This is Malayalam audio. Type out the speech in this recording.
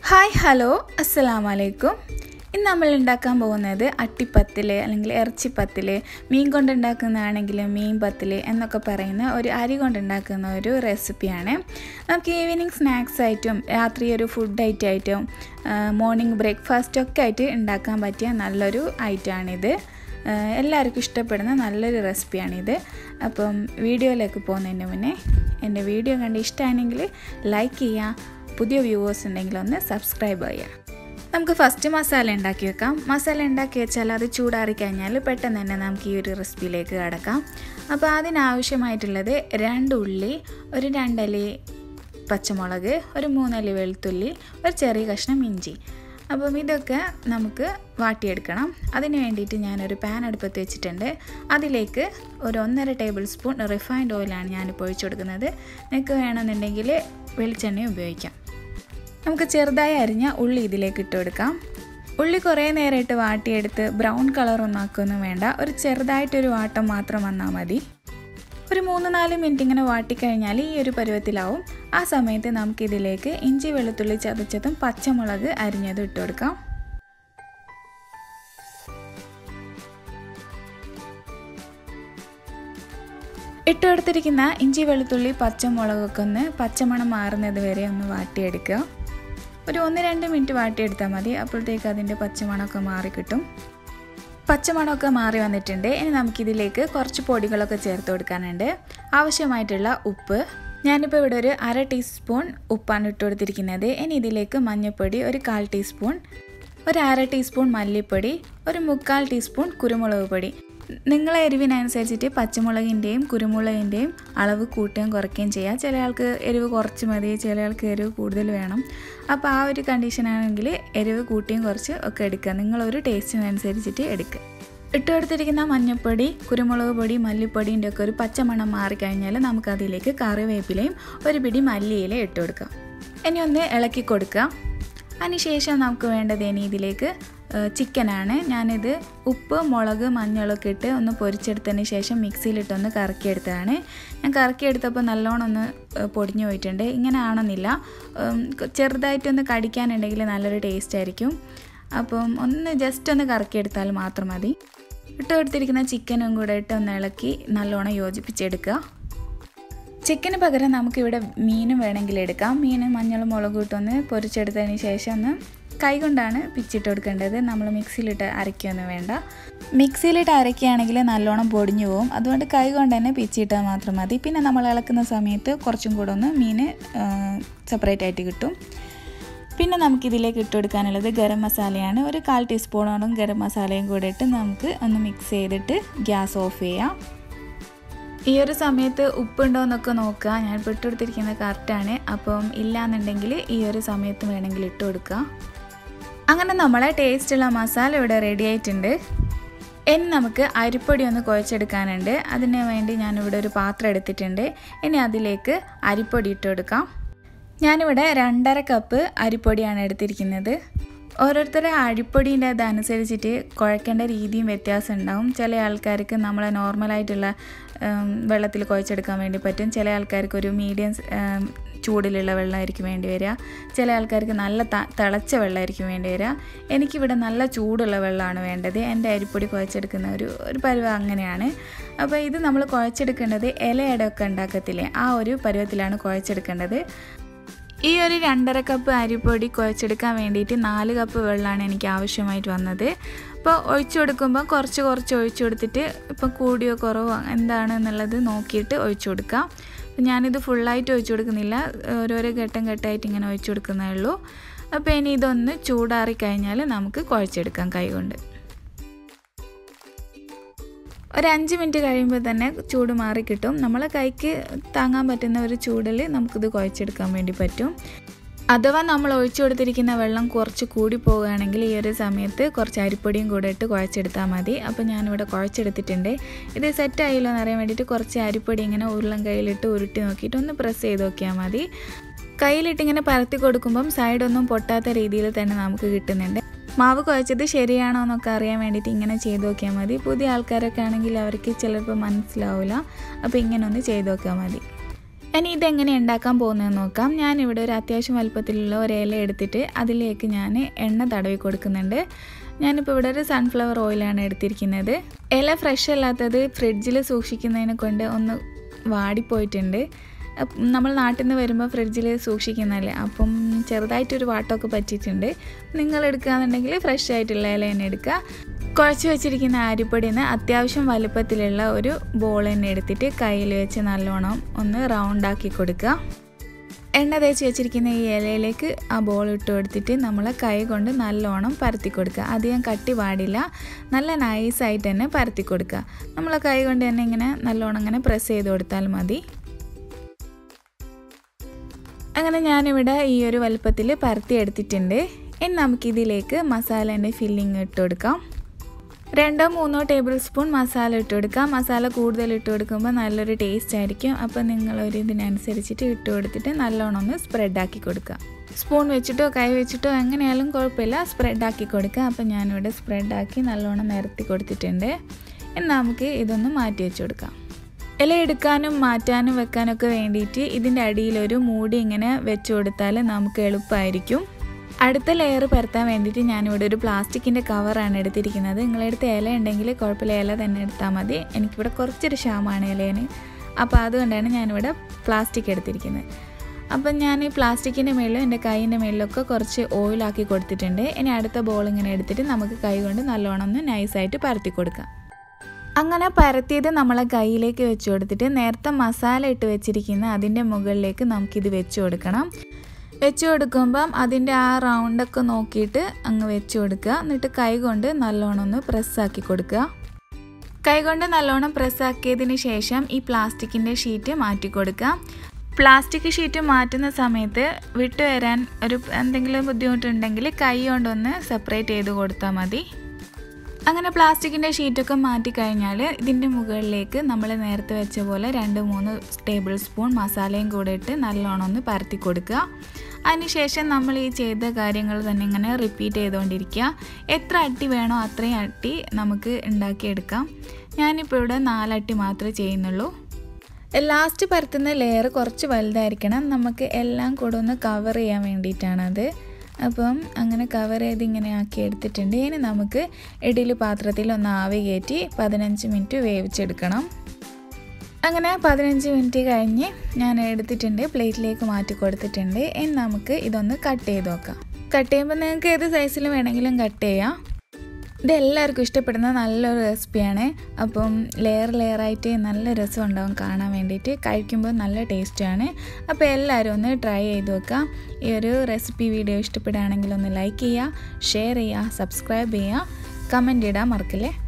ഹായ് ഹലോ അസ്സലാമു അലൈക്കും ഇന്ന് നമ്മൾ ഉണ്ടാക്കാൻ പോകുന്നത് അട്ടിപ്പത്തിൽ അല്ലെങ്കിൽ ഇറച്ചിപ്പത്തിൽ മീൻ കൊണ്ടുണ്ടാക്കുന്നതാണെങ്കിൽ മീൻ പത്തിൽ എന്നൊക്കെ പറയുന്ന ഒരു അരി കൊണ്ടുണ്ടാക്കുന്ന ഒരു റെസിപ്പിയാണ് നമുക്ക് ഈവനിങ് സ്നാക്സ് ആയിട്ടും രാത്രി ഒരു ഫുഡ് ഐറ്റം ആയിട്ടും മോർണിംഗ് ബ്രേക്ക്ഫാസ്റ്റ് ഒക്കെ ആയിട്ട് ഉണ്ടാക്കാൻ പറ്റിയ നല്ലൊരു ഐറ്റമാണിത് എല്ലാവർക്കും ഇഷ്ടപ്പെടുന്ന നല്ലൊരു റെസിപ്പിയാണിത് അപ്പം വീഡിയോയിലേക്ക് പോകുന്നതിന് മുന്നേ എൻ്റെ വീഡിയോ കണ്ട് ഇഷ്ടമാണെങ്കിൽ ലൈക്ക് ചെയ്യുക പുതിയ വ്യൂവേഴ്സ് ഉണ്ടെങ്കിൽ ഒന്ന് സബ്സ്ക്രൈബ് ചെയ്യുക നമുക്ക് ഫസ്റ്റ് മസാല ഉണ്ടാക്കി വെക്കാം മസാല ഉണ്ടാക്കി വെച്ചാൽ അത് ചൂടാറി കഴിഞ്ഞാൽ പെട്ടെന്ന് തന്നെ നമുക്ക് ഈ ഒരു റെസിപ്പിയിലേക്ക് കിടക്കാം അപ്പോൾ അതിനാവശ്യമായിട്ടുള്ളത് രണ്ട് ഉള്ളി ഒരു രണ്ടലി പച്ചമുളക് ഒരു മൂന്നല്ലി വെളുത്തുള്ളി ഒരു ചെറിയ കഷ്ണം ഇഞ്ചി അപ്പം ഇതൊക്കെ നമുക്ക് വാട്ടിയെടുക്കണം അതിന് വേണ്ടിയിട്ട് ഞാനൊരു പാൻ അടുപ്പത്ത് വെച്ചിട്ടുണ്ട് അതിലേക്ക് ഒരു ഒന്നര ടേബിൾ സ്പൂൺ റിഫൈൻഡ് ഓയിലാണ് ഞാനിപ്പോൾ ഒഴിച്ചു കൊടുക്കുന്നത് നിങ്ങൾക്ക് വേണമെന്നുണ്ടെങ്കിൽ വെളിച്ചെണ്ണ ഉപയോഗിക്കാം നമുക്ക് ചെറുതായി അരിഞ്ഞ ഉള്ളി ഇതിലേക്ക് ഇട്ട് കൊടുക്കാം ഉള്ളി കുറേ നേരമായിട്ട് വാട്ടിയെടുത്ത് ബ്രൗൺ കളറൊന്നും ആക്കൊന്നും വേണ്ട ഒരു ചെറുതായിട്ടൊരു വാട്ടം മാത്രം വന്നാൽ മതി ഒരു മൂന്ന് നാല് മിനിറ്റ് ഇങ്ങനെ വാട്ടിക്കഴിഞ്ഞാൽ ഈ ഒരു പരുവത്തിലാവും ആ സമയത്ത് നമുക്കിതിലേക്ക് ഇഞ്ചി വെളുത്തുള്ളി ചതച്ചതും പച്ചമുളക് അരിഞ്ഞതും ഇട്ട് കൊടുക്കാം ഇട്ട് കൊടുത്തിരിക്കുന്ന ഇഞ്ചി വെളുത്തുള്ളി പച്ചമുളകൊക്കെ ഒന്ന് പച്ചമണം മാറുന്നത് വരെ ഒന്ന് വാട്ടിയെടുക്കുക ഒരു ഒന്ന് രണ്ട് മിനിറ്റ് വാട്ടിയെടുത്താൽ മതി അപ്പോഴത്തേക്ക് അതിൻ്റെ പച്ചമണമൊക്കെ മാറിക്കിട്ടും പച്ചമണമൊക്കെ മാറി വന്നിട്ടുണ്ട് ഇനി നമുക്കിതിലേക്ക് കുറച്ച് പൊടികളൊക്കെ ചേർത്ത് കൊടുക്കാനുണ്ട് ആവശ്യമായിട്ടുള്ള ഉപ്പ് ഞാനിപ്പോൾ ഇവിടെ ഒരു അര ടീസ്പൂൺ ഉപ്പാണ് ഇട്ട് കൊടുത്തിരിക്കുന്നത് ഇനി ഇതിലേക്ക് മഞ്ഞൾപ്പൊടി ഒരു കാൽ ടീസ്പൂൺ ഒരു അര ടീസ്പൂൺ മല്ലിപ്പൊടി ഒരു മുക്കാൽ ടീസ്പൂൺ കുരുമുളക് പൊടി നിങ്ങളെ എരിവിനനുസരിച്ചിട്ട് പച്ചമുളകിൻ്റെയും കുരുമുളകിൻ്റെയും അളവ് കൂട്ടുകയും കുറയ്ക്കുകയും ചെയ്യാം ചില ആൾക്ക് എരിവ് കുറച്ച് മതി ചില ആൾക്ക് എരിവ് കൂടുതൽ വേണം അപ്പോൾ ആ ഒരു കണ്ടീഷനാണെങ്കിൽ എരിവ് കൂട്ടിയും കുറച്ച് ഒക്കെ എടുക്കുക നിങ്ങളൊരു ടേസ്റ്റിനനുസരിച്ചിട്ട് എടുക്കുക ഇട്ട് കൊടുത്തിരിക്കുന്ന മഞ്ഞൾപ്പൊടി കുരുമുളക് പൊടി മല്ലിപ്പൊടിൻ്റെ ഒക്കെ ഒരു പച്ചമണം മാറിക്കഴിഞ്ഞാൽ നമുക്കതിലേക്ക് കറിവേപ്പിലയും ഒരു പിടി മല്ലിയില ഇട്ട് കൊടുക്കാം ഇനി ഒന്ന് ഇളക്കി കൊടുക്കുക അതിനുശേഷം നമുക്ക് വേണ്ടത് ഇനി ഇതിലേക്ക് ചിക്കനാണ് ഞാനിത് ഉപ്പ് മുളക് മഞ്ഞളൊക്കെ ഇട്ട് ഒന്ന് പൊരിച്ചെടുത്തതിന് ശേഷം മിക്സിയിലിട്ടൊന്ന് കറക്കിയെടുത്തതാണ് ഞാൻ കറക്കിയെടുത്തപ്പോൾ നല്ലോണം ഒന്ന് പൊടിഞ്ഞു പോയിട്ടുണ്ട് ഇങ്ങനെ ആണെന്നില്ല ചെറുതായിട്ടൊന്ന് കടിക്കാനുണ്ടെങ്കിൽ നല്ലൊരു ടേസ്റ്റ് ആയിരിക്കും അപ്പം ഒന്ന് ജസ്റ്റ് ഒന്ന് കറക്കിയെടുത്താൽ മാത്രം മതി ഇട്ട് കൊടുത്തിരിക്കുന്ന ചിക്കനും കൂടെ ഇട്ട് ഒന്ന് ഇളക്കി നല്ലോണം യോജിപ്പിച്ചെടുക്കുക ചിക്കന് പകരം നമുക്കിവിടെ മീനും വേണമെങ്കിൽ എടുക്കാം മീനും മഞ്ഞളും മുളകും ഇട്ടൊന്ന് പൊരിച്ചെടുത്തതിന് ശേഷം ഒന്ന് കൈകൊണ്ടാണ് പിച്ചിട്ട് കൊടുക്കേണ്ടത് നമ്മൾ മിക്സിയിലിട്ട് അരയ്ക്കൊന്നും വേണ്ട മിക്സിയിലിട്ട് അരയ്ക്കുകയാണെങ്കിൽ നല്ലോണം പൊടിഞ്ഞു പോകും അതുകൊണ്ട് കൈ കൊണ്ട് തന്നെ പിച്ചിട്ടാൽ മാത്രം മതി പിന്നെ നമ്മൾ ഇളക്കുന്ന സമയത്ത് കുറച്ചും കൂടെ ഒന്ന് മീൻ സെപ്പറേറ്റ് ആയിട്ട് കിട്ടും പിന്നെ നമുക്കിതിലേക്ക് ഇട്ട് കൊടുക്കാനുള്ളത് ഗരം മസാലയാണ് ഒരു കാൽ ടീസ്പൂണോളം ഗരം മസാലയും കൂടെ ഇട്ട് നമുക്ക് ഒന്ന് മിക്സ് ചെയ്തിട്ട് ഗ്യാസ് ഓഫ് ചെയ്യാം ഈ ഒരു സമയത്ത് ഉപ്പുണ്ടോ എന്നൊക്കെ നോക്കുക ഞാൻ ഇപ്പോൾ ഇട്ട് കൊടുത്തിരിക്കുന്നത് കറക്റ്റാണ് അപ്പം ഇല്ലയെന്നുണ്ടെങ്കിൽ ഈ ഒരു സമയത്ത് വേണമെങ്കിൽ ഇട്ട് കൊടുക്കുക അങ്ങനെ നമ്മളെ ടേസ്റ്റുള്ള മസാല ഇവിടെ റെഡി ആയിട്ടുണ്ട് ഇനി നമുക്ക് അരിപ്പൊടി ഒന്ന് കുഴച്ചെടുക്കാനുണ്ട് അതിന് വേണ്ടി ഞാനിവിടെ ഒരു പാത്രം എടുത്തിട്ടുണ്ട് ഇനി അതിലേക്ക് അരിപ്പൊടി ഇട്ട് കൊടുക്കാം ഞാനിവിടെ രണ്ടര കപ്പ് അരിപ്പൊടിയാണ് എടുത്തിരിക്കുന്നത് ഓരോരുത്തരുടെ അരിപ്പൊടീൻ്റെ അതനുസരിച്ചിട്ട് കുഴക്കേണ്ട രീതിയും വ്യത്യാസം ഉണ്ടാവും ചില ആൾക്കാർക്ക് നമ്മളെ നോർമലായിട്ടുള്ള വെള്ളത്തിൽ കുഴച്ചെടുക്കാൻ വേണ്ടി പറ്റും ചില ആൾക്കാർക്ക് ഒരു മീഡിയം ചൂടിലുള്ള വെള്ളമായിരിക്കും വേണ്ടി വരിക ചില ആൾക്കാർക്ക് നല്ല തിളച്ച വെള്ളമായിരിക്കും വേണ്ടി വരിക എനിക്കിവിടെ നല്ല ചൂടുള്ള വെള്ളമാണ് വേണ്ടത് എൻ്റെ അരിപ്പൊടി കുഴച്ചെടുക്കുന്ന ഒരു ഒരു പരുവം അങ്ങനെയാണ് അപ്പോൾ ഇത് നമ്മൾ കുഴച്ചെടുക്കേണ്ടത് ഇലയടയൊക്കെ ഉണ്ടാക്കത്തില്ലേ ആ ഒരു പരുവത്തിലാണ് കുഴച്ചെടുക്കേണ്ടത് ഈ ഒരു രണ്ടര കപ്പ് അരിപ്പൊടി കുഴച്ചെടുക്കാൻ വേണ്ടിയിട്ട് നാല് കപ്പ് വെള്ളമാണ് എനിക്ക് ആവശ്യമായിട്ട് വന്നത് അപ്പോൾ ഒഴിച്ചു കൊടുക്കുമ്പോൾ കുറച്ച് കുറച്ച് ഒഴിച്ചു കൊടുത്തിട്ട് ഇപ്പം കൂടിയോ കുറവോ എന്താണെന്നുള്ളത് നോക്കിയിട്ട് ഒഴിച്ചു കൊടുക്കാം അപ്പം ഞാനിത് ഫുള്ളായിട്ട് ഒഴിച്ചു കൊടുക്കുന്നില്ല ഓരോരോ ഘട്ടം ഘട്ടമായിട്ട് ഇങ്ങനെ ഒഴിച്ചു കൊടുക്കുന്നേ ഉള്ളൂ അപ്പോൾ ഇനി ഇതൊന്ന് ചൂടാറി കഴിഞ്ഞാൽ നമുക്ക് കുഴച്ചെടുക്കാം കൈകൊണ്ട് ഒരു അഞ്ച് മിനിറ്റ് കഴിയുമ്പോൾ തന്നെ ചൂട് മാറി കിട്ടും നമ്മളെ കൈക്ക് താങ്ങാൻ പറ്റുന്ന ഒരു ചൂടിൽ നമുക്കിത് കുഴച്ചെടുക്കാൻ വേണ്ടി പറ്റും അഥവാ നമ്മൾ ഒഴിച്ചു കൊടുത്തിരിക്കുന്ന വെള്ളം കുറച്ച് കൂടി പോവുകയാണെങ്കിൽ ഈ ഒരു സമയത്ത് കുറച്ച് അരിപ്പൊടിയും കൂടെ ഇട്ട് കുഴച്ചെടുത്താൽ മതി അപ്പോൾ ഞാനിവിടെ കുഴച്ചെടുത്തിട്ടുണ്ട് ഇത് സെറ്റ് ആയില്ലോ എന്ന് അറിയാൻ വേണ്ടിയിട്ട് കുറച്ച് അരിപ്പൊടി ഇങ്ങനെ ഉരുളൻ കയ്യിലിട്ട് ഉരുട്ടി നോക്കിയിട്ട് ഒന്ന് പ്രസ് ചെയ്ത് നോക്കിയാൽ മതി കയ്യിലിട്ട് ഇങ്ങനെ പരത്തി കൊടുക്കുമ്പം സൈഡൊന്നും പൊട്ടാത്ത രീതിയിൽ തന്നെ നമുക്ക് കിട്ടുന്നുണ്ട് മാവ് കുഴച്ചത് ശരിയാണോ എന്നൊക്കെ അറിയാൻ വേണ്ടിയിട്ട് ഇങ്ങനെ ചെയ്ത് നോക്കിയാൽ മതി പുതിയ ആൾക്കാരൊക്കെ ആണെങ്കിൽ അവർക്ക് ചിലപ്പോൾ മനസ്സിലാവില്ല അപ്പോൾ ഇങ്ങനെ ഒന്ന് ചെയ്ത് നോക്കിയാൽ മതി ഇനി ഇതെങ്ങനെ ഉണ്ടാക്കാൻ പോകുന്നതെന്ന് നോക്കാം ഞാനിവിടെ ഒരു അത്യാവശ്യം വലുപ്പത്തിലുള്ള ഒരു ഇല എടുത്തിട്ട് അതിലേക്ക് ഞാൻ എണ്ണ തടവി കൊടുക്കുന്നുണ്ട് ഞാനിപ്പോൾ ഇവിടെ ഒരു സൺഫ്ലവർ ഓയിലാണ് എടുത്തിരിക്കുന്നത് ഇല ഫ്രഷ് അല്ലാത്തത് ഫ്രിഡ്ജിൽ സൂക്ഷിക്കുന്നതിനെ കൊണ്ട് ഒന്ന് വാടിപ്പോയിട്ടുണ്ട് നമ്മൾ നാട്ടിൽ നിന്ന് വരുമ്പോൾ ഫ്രിഡ്ജിൽ സൂക്ഷിക്കുന്നതല്ലേ അപ്പം ചെറുതായിട്ടൊരു വാട്ടമൊക്കെ പറ്റിയിട്ടുണ്ട് നിങ്ങൾ എടുക്കുകയാണെന്നുണ്ടെങ്കിൽ ഫ്രഷ് ആയിട്ടുള്ള ഇല തന്നെ എടുക്കുക കുഴച്ച് വെച്ചിരിക്കുന്ന അരിപ്പൊടിയിൽ നിന്ന് അത്യാവശ്യം വലുപ്പത്തിലുള്ള ഒരു ബോൾ തന്നെ എടുത്തിട്ട് കയ്യിൽ വെച്ച് നല്ലോണം ഒന്ന് റൗണ്ടാക്കി കൊടുക്കുക എണ്ണ തേച്ച് വെച്ചിരിക്കുന്ന ഈ ഇലയിലേക്ക് ആ ബോൾ ഇട്ട് കൊടുത്തിട്ട് നമ്മൾ കൈ കൊണ്ട് നല്ലോണം പരത്തി കൊടുക്കുക അധികം കട്ടി പാടില്ല നല്ല നൈസായിട്ട് തന്നെ പരത്തി കൊടുക്കുക നമ്മൾ കൈ കൊണ്ട് തന്നെ ഇങ്ങനെ നല്ലോണം ഇങ്ങനെ പ്രസ് ചെയ്ത് കൊടുത്താൽ മതി അങ്ങനെ ഞാനിവിടെ ഈ ഒരു വലുപ്പത്തിൽ പരത്തി എടുത്തിട്ടുണ്ട് ഇനി നമുക്കിതിലേക്ക് മസാലേൻ്റെ ഫില്ലിങ് ഇട്ട് കൊടുക്കാം രണ്ടോ മൂന്നോ ടേബിൾ സ്പൂൺ മസാല ഇട്ട് കൊടുക്കാം മസാല കൂടുതൽ ഇട്ട് കൊടുക്കുമ്പോൾ നല്ലൊരു ടേസ്റ്റ് ആയിരിക്കും അപ്പോൾ നിങ്ങളൊരു ഇതിനനുസരിച്ചിട്ട് ഇട്ട് കൊടുത്തിട്ട് നല്ലോണം ഒന്ന് സ്പ്രെഡാക്കി കൊടുക്കുക സ്പൂൺ വെച്ചിട്ടോ കൈ വെച്ചിട്ടോ എങ്ങനെയായാലും കുഴപ്പമില്ല സ്പ്രെഡാക്കി കൊടുക്കുക അപ്പോൾ ഞാനിവിടെ സ്പ്രെഡാക്കി നല്ലോണം നിരത്തി കൊടുത്തിട്ടുണ്ട് ഇനി നമുക്ക് ഇതൊന്ന് മാറ്റി വെച്ച് കൊടുക്കാം ഇല എടുക്കാനും മാറ്റാനും വെക്കാനൊക്കെ വേണ്ടിയിട്ട് ഇതിൻ്റെ അടിയിലൊരു മൂടി ഇങ്ങനെ വെച്ച് കൊടുത്താൽ നമുക്ക് എളുപ്പമായിരിക്കും അടുത്ത ലെയർ പരത്താൻ വേണ്ടിയിട്ട് ഞാനിവിടെ ഒരു പ്ലാസ്റ്റിക്കിൻ്റെ കവറാണ് എടുത്തിരിക്കുന്നത് നിങ്ങളെടുത്ത് ഇല ഉണ്ടെങ്കിൽ കുഴപ്പമില്ല ഇല തന്നെ എടുത്താൽ മതി എനിക്കിവിടെ കുറച്ചൊരു ക്ഷാമമാണ് ഇലേന് അപ്പോൾ അതുകൊണ്ടാണ് ഞാനിവിടെ പ്ലാസ്റ്റിക് എടുത്തിരിക്കുന്നത് അപ്പം ഞാൻ ഈ പ്ലാസ്റ്റിക്കിൻ്റെ മേളിലും എൻ്റെ കൈയിൻ്റെ മേളിലൊക്കെ കുറച്ച് ഓയിലാക്കി കൊടുത്തിട്ടുണ്ട് ഇനി അടുത്ത ബോൾ ഇങ്ങനെ എടുത്തിട്ട് നമുക്ക് കൈ കൊണ്ട് നല്ലോണം ഒന്ന് നൈസായിട്ട് പരത്തി കൊടുക്കാം അങ്ങനെ പരത്തിയത് നമ്മളെ കയ്യിലേക്ക് വെച്ച് കൊടുത്തിട്ട് നേരത്തെ മസാല ഇട്ട് വെച്ചിരിക്കുന്ന അതിൻ്റെ മുകളിലേക്ക് നമുക്കിത് വെച്ച് കൊടുക്കണം വെച്ച് കൊടുക്കുമ്പം അതിൻ്റെ ആ റൗണ്ടൊക്കെ നോക്കിയിട്ട് അങ്ങ് വെച്ച് കൊടുക്കുക എന്നിട്ട് കൈ കൊണ്ട് നല്ലോണം ഒന്ന് പ്രസ്സാക്കി കൊടുക്കുക കൈ കൊണ്ട് നല്ലോണം പ്രസ്സാക്കിയതിന് ശേഷം ഈ പ്ലാസ്റ്റിക്കിൻ്റെ ഷീറ്റ് മാറ്റി കൊടുക്കുക പ്ലാസ്റ്റിക് ഷീറ്റ് മാറ്റുന്ന സമയത്ത് വിട്ടുവരാൻ ഒരു എന്തെങ്കിലും ബുദ്ധിമുട്ടുണ്ടെങ്കിൽ കൈ കൊണ്ടൊന്ന് സെപ്പറേറ്റ് ചെയ്ത് കൊടുത്താൽ മതി അങ്ങനെ പ്ലാസ്റ്റിക്കിൻ്റെ ഷീറ്റൊക്കെ മാറ്റി കഴിഞ്ഞാൽ ഇതിൻ്റെ മുകളിലേക്ക് നമ്മൾ നേരത്തെ വെച്ച പോലെ രണ്ട് മൂന്ന് ടേബിൾ സ്പൂൺ മസാലയും കൂടെ ഇട്ട് നല്ലോണം ഒന്ന് പരത്തി കൊടുക്കുക അതിനുശേഷം നമ്മൾ ഈ ചെയ്ത കാര്യങ്ങൾ തന്നെ ഇങ്ങനെ റിപ്പീറ്റ് ചെയ്തുകൊണ്ടിരിക്കുക എത്ര അട്ടി വേണോ അത്രയും അട്ടി നമുക്ക് ഉണ്ടാക്കിയെടുക്കാം ഞാനിപ്പോൾ ഇവിടെ നാലട്ടി മാത്രമേ ചെയ്യുന്നുള്ളൂ ലാസ്റ്റ് പരത്തുന്ന ലെയർ കുറച്ച് വലുതായിരിക്കണം നമുക്ക് എല്ലാം കൂടെ ഒന്ന് കവർ ചെയ്യാൻ വേണ്ടിയിട്ടാണത് അപ്പം അങ്ങനെ കവർ ചെയ്ത് ഇങ്ങനെ ആക്കി എടുത്തിട്ടുണ്ട് ഇനി നമുക്ക് ഇഡലി പാത്രത്തിൽ ഒന്ന് ആവി കയറ്റി പതിനഞ്ച് മിനിറ്റ് വേവിച്ചെടുക്കണം അങ്ങനെ പതിനഞ്ച് മിനിറ്റ് കഴിഞ്ഞ് ഞാൻ എടുത്തിട്ടുണ്ട് പ്ലേറ്റിലേക്ക് മാറ്റി കൊടുത്തിട്ടുണ്ട് ഇനി നമുക്ക് ഇതൊന്ന് കട്ട് ചെയ്ത് നോക്കാം കട്ട് ചെയ്യുമ്പോൾ നിങ്ങൾക്ക് ഏത് സൈസിൽ വേണമെങ്കിലും കട്ട് ചെയ്യാം ഇതെല്ലാവർക്കും ഇഷ്ടപ്പെടുന്ന നല്ലൊരു റെസിപ്പിയാണ് അപ്പം ലെയർ ലെയറായിട്ട് നല്ല രസം ഉണ്ടാവും കാണാൻ വേണ്ടിയിട്ട് കഴിക്കുമ്പോൾ നല്ല ടേസ്റ്റാണ് അപ്പോൾ എല്ലാവരും ഒന്ന് ട്രൈ ചെയ്ത് നോക്കാം ഈ ഒരു റെസിപ്പി വീഡിയോ ഇഷ്ടപ്പെടുകയാണെങ്കിൽ ഒന്ന് ലൈക്ക് ചെയ്യുക ഷെയർ ചെയ്യുക സബ്സ്ക്രൈബ് ചെയ്യുക കമൻറ്റ് ഇടാൻ മറക്കില്ലേ